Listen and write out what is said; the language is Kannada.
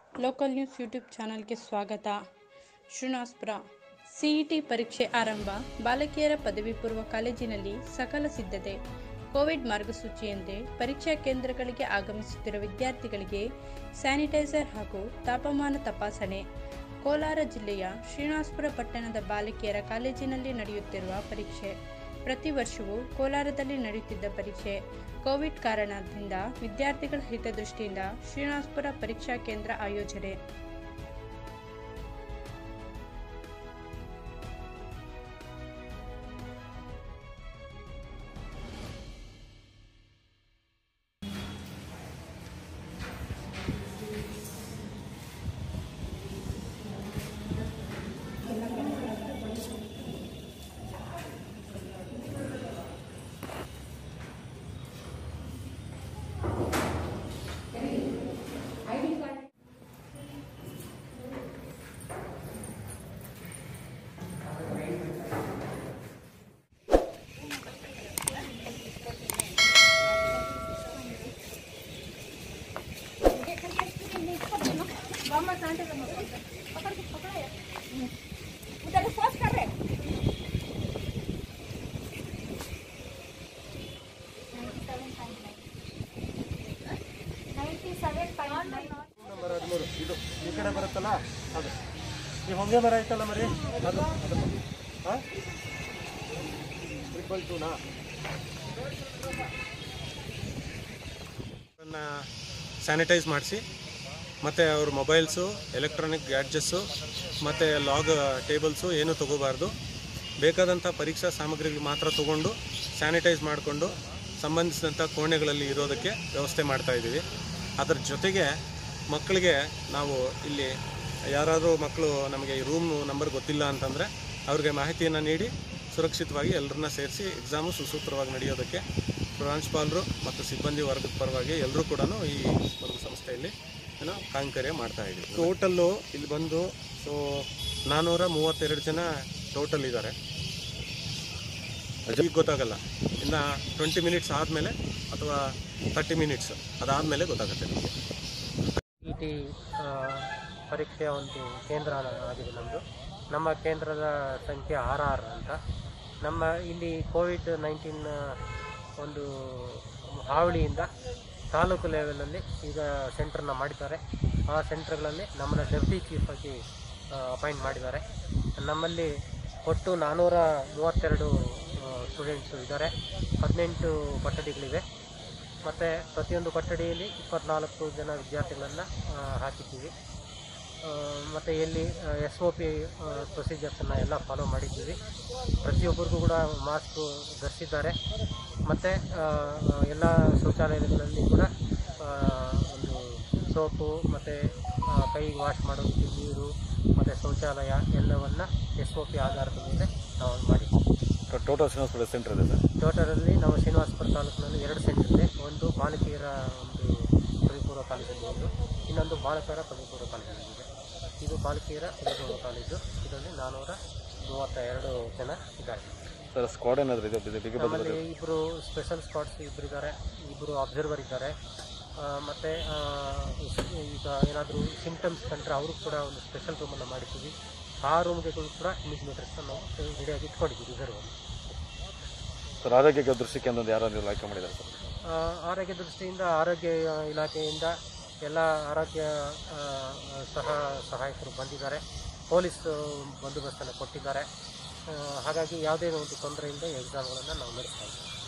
ಲೋಕಲ್ ನ್ಯೂಸ್ ಯೂಟ್ಯೂಬ್ ಚಾನಲ್ಗೆ ಸ್ವಾಗತ ಶ್ರೀನಿವಾಸ್ಪುರ ಸಿಇಟಿ ಪರೀಕ್ಷೆ ಆರಂಭ ಬಾಲಕಿಯರ ಪದವಿ ಪೂರ್ವ ಕಾಲೇಜಿನಲ್ಲಿ ಸಕಲ ಸಿದ್ಧತೆ ಕೋವಿಡ್ ಮಾರ್ಗಸೂಚಿಯಂತೆ ಪರೀಕ್ಷಾ ಕೇಂದ್ರಗಳಿಗೆ ಆಗಮಿಸುತ್ತಿರುವ ವಿದ್ಯಾರ್ಥಿಗಳಿಗೆ ಸ್ಯಾನಿಟೈಸರ್ ಹಾಗೂ ತಾಪಮಾನ ತಪಾಸಣೆ ಕೋಲಾರ ಜಿಲ್ಲೆಯ ಶ್ರೀನಿವಾಸ್ಪುರ ಪಟ್ಟಣದ ಬಾಲಕಿಯರ ಕಾಲೇಜಿನಲ್ಲಿ ನಡೆಯುತ್ತಿರುವ ಪರೀಕ್ಷೆ ಪ್ರತಿ ವರ್ಷವೂ ಕೋಲಾರದಲ್ಲಿ ನಡೆಯುತ್ತಿದ್ದ ಪರೀಕ್ಷೆ ಕೋವಿಡ್ ಕಾರಣದಿಂದ ವಿದ್ಯಾರ್ಥಿಗಳ ಹಿತದೃಷ್ಟಿಯಿಂದ ಶ್ರೀನಿವಾಸ್ಪುರ ಪರೀಕ್ಷಾ ಕೇಂದ್ರ ಆಯೋಜನೆ ನಂಬರ್ ಹದಿಮೂರು ಇದು ಈ ಕಡೆ ಬರುತ್ತಲ್ಲ ಅದು ಈ ಹೊಂಗೆ ಮರ ಐತಲ್ಲ ಮರಿ ಅದು ಅದು ಹಾಂ ಟ್ರಿಪಲ್ ಟೂನಾ ಸ್ಯಾನಿಟೈಸ್ ಮಾಡಿಸಿ ಮತ್ತು ಅವ್ರ ಮೊಬೈಲ್ಸು ಎಲೆಕ್ಟ್ರಾನಿಕ್ ಗ್ಯಾಡ್ಜಸ್ಸು ಮತ್ತು ಲಾಗ್ ಟೇಬಲ್ಸು ಏನೂ ತೊಗೋಬಾರ್ದು ಬೇಕಾದಂಥ ಪರೀಕ್ಷಾ ಸಾಮಗ್ರಿಗಳು ಮಾತ್ರ ತೊಗೊಂಡು ಸ್ಯಾನಿಟೈಸ್ ಮಾಡಿಕೊಂಡು ಸಂಬಂಧಿಸಿದಂಥ ಕೋಣೆಗಳಲ್ಲಿ ಇರೋದಕ್ಕೆ ವ್ಯವಸ್ಥೆ ಮಾಡ್ತಾ ಇದ್ದೀವಿ ಅದರ ಜೊತೆಗೆ ಮಕ್ಕಳಿಗೆ ನಾವು ಇಲ್ಲಿ ಯಾರಾದರೂ ಮಕ್ಕಳು ನಮಗೆ ಈ ರೂಮ್ ನಂಬರ್ ಗೊತ್ತಿಲ್ಲ ಅಂತಂದರೆ ಅವ್ರಿಗೆ ಮಾಹಿತಿಯನ್ನು ನೀಡಿ ಸುರಕ್ಷಿತವಾಗಿ ಎಲ್ಲರನ್ನ ಸೇರಿಸಿ ಎಕ್ಸಾಮು ಸುಸೂತ್ರವಾಗಿ ನಡೆಯೋದಕ್ಕೆ ಪ್ರಾಂಶುಪಾಲರು ಮತ್ತು ಸಿಬ್ಬಂದಿ ವರ್ಗದ ಪರವಾಗಿ ಎಲ್ಲರೂ ಕೂಡ ಈ ಒಂದು ಸಂಸ್ಥೆಯಲ್ಲಿ ಏನೋ ಕಾಂಕರ್ಯ ಮಾಡ್ತಾ ಇದ್ದೀವಿ ಟೋಟಲ್ಲು ಇಲ್ಲಿ ಬಂದು ಸೊ ನಾನ್ನೂರ ಮೂವತ್ತೆರಡು ಜನ ಟೋಟಲ್ ಇದ್ದಾರೆ ಈಗ ಗೊತ್ತಾಗಲ್ಲ ಇನ್ನು ಟ್ವೆಂಟಿ ಮಿನಿಟ್ಸ್ ಆದಮೇಲೆ ಅಥವಾ ತರ್ಟಿ ಮಿನಿಟ್ಸ್ ಅದಾದಮೇಲೆ ಗೊತ್ತಾಗುತ್ತೆ ನಿಮಗೆ ಇ ಟಿ ಪರೀಕ್ಷೆಯ ಒಂದು ಕೇಂದ್ರ ಆಗಿದೆ ನಮ್ಮದು ನಮ್ಮ ಕೇಂದ್ರದ ಸಂಖ್ಯೆ ಆರ್ ಆರ್ ಅಂತ ನಮ್ಮ ಇಲ್ಲಿ ಕೋವಿಡ್ ನೈನ್ಟೀನ್ ಒಂದು ಹಾವಳಿಯಿಂದ ತಾಲೂಕು ಲೆವೆಲಲ್ಲಿ ಈಗ ಸೆಂಟ್ರನ್ನ ಮಾಡಿದ್ದಾರೆ ಆ ಸೆಂಟ್ರ್ಗಳಲ್ಲಿ ನಮ್ಮನ್ನ ಡೆಪ್ಟಿ ಚೀಫ್ ಆಗಿ ಅಪಾಯಿಂಟ್ ಮಾಡಿದ್ದಾರೆ ನಮ್ಮಲ್ಲಿ ಒಟ್ಟು ನಾನ್ನೂರ ಮೂವತ್ತೆರಡು ಸ್ಟೂಡೆಂಟ್ಸು ಇದ್ದಾರೆ ಹದಿನೆಂಟು ಕೊಠಡಿಗಳಿವೆ ಮತ್ತು ಪ್ರತಿಯೊಂದು ಕೊಠಡಿಯಲ್ಲಿ ಇಪ್ಪತ್ನಾಲ್ಕು ಜನ ವಿದ್ಯಾರ್ಥಿಗಳನ್ನು ಹಾಕಿದ್ದೀವಿ ಮತ್ತು ಇಲ್ಲಿ ಎಸ್ ಒ ಪಿ ಪ್ರೊಸೀಜರ್ಸನ್ನು ಎಲ್ಲ ಫಾಲೋ ಮಾಡಿದ್ದೀವಿ ಪ್ರತಿಯೊಬ್ಬರಿಗೂ ಕೂಡ ಮಾಸ್ಕು ಧರಿಸಿದ್ದಾರೆ ಮತ್ತು ಎಲ್ಲ ಶೌಚಾಲಯಗಳಲ್ಲಿ ಕೂಡ ಆ, ಒಂದು ಸೋಪು ಮತ್ತು ಕೈ ವಾಶ್ ಮಾಡೋದಕ್ಕೆ ನೀರು ಮತ್ತು ಶೌಚಾಲಯ ಎಲ್ಲವನ್ನು ಎಸ್ ಒ ಪಿ ಆಧಾರದ ಮೇಲೆ ನಾವು ಮಾಡಿದ್ದೀವಿ ಟೋಟಲ್ ಶ್ರೀನಿವಾಸಪುರ ಸೆಂಟರ್ ಇದೆ ಸರ್ ಟೋಟಲಲ್ಲಿ ನಾವು ಶ್ರೀನಿವಾಸಪುರ ತಾಲೂಕಿನಲ್ಲಿ ಎರಡು ಸೆಂಟರ್ ಇದೆ ಒಂದು ಬಾಲಕಿಯರ ಒಂದು ಪದವಿ ಪೂರ್ವ ಕಾಲೇಜಲ್ಲಿ ಒಂದು ಇನ್ನೊಂದು ಬಾಲಕರ ಪದವಿ ಪೂರ್ವ ಕಾಲೇಜಲ್ಲಿ ಇದೆ ಇದು ಬಾಲಕಿಯರ ಪದವಿ ಪೂರ್ವ ಕಾಲೇಜು ಇದರಲ್ಲಿ ನಾನ್ನೂರ ಮೂವತ್ತ ಎರಡು ಜನ ಇದ್ದಾರೆ ಸರ್ ಸ್ಕ್ವಾಡ್ ಏನಾದರೂ ಇದೆ ಬಿಗಿ- ಬಿಗಿ ನಮ್ಮಲ್ಲಿ ಇಬ್ಬರು ಸ್ಪೆಷಲ್ ಸ್ಪಾಟ್ಸ್ ಇಬ್ಬರು ಇದ್ದಾರೆ ಇಬ್ಬರು ಅಬ್ಸರ್ವರ್ ಇದ್ದಾರೆ ಮತ್ತು ಈಗ ಏನಾದರೂ ಸಿಂಪ್ಟಮ್ಸ್ ಕಂಡ್ರೆ ಅವರು ಕೂಡ ಒಂದು ಸ್ಪೆಷಲ್ ರೂಮನ್ನು ಮಾಡಿದ್ದೀವಿ ಆ ರೂಮ್ಗೆ ಕೂಡ ಇಮಿಗ್ರೇಟರ್ಸ್ನ ನಾವು ರೆಡಿಯಾಗಿ ಇಟ್ಕೊಂಡಿದ್ದೀವಿ ರಿಸರ್ವ್ ಸರ್ ಆರೋಗ್ಯ ದೃಷ್ಟಿಗೆ ಅಂತಂದು ಯಾರಾದರೂ ಆಯ್ಕೆ ಮಾಡಿದ್ದಾರೆ ಸರ್ ಆ, ಆರೋಗ್ಯ ದೃಷ್ಟಿಯಿಂದ ಆರೋಗ್ಯ ಇಲಾಖೆಯಿಂದ ಎಲ್ಲ ಆರೋಗ್ಯ ಆ, ಸಹ ಸಹಾಯಕರು ಬಂದಿದ್ದಾರೆ ಪೊಲೀಸ್ ಬಂದೋಬಸ್ತನ್ನು ಕೊಟ್ಟಿದ್ದಾರೆ ಆ, ಹಾಗಾಗಿ ಯಾವುದೇ ಒಂದು ತೊಂದರೆಯಿಂದ ಎಕ್ಸಾಮ್ಗಳನ್ನು ನಾವು ನಡೆಸ್ತಾ ಇದ್ದೀವಿ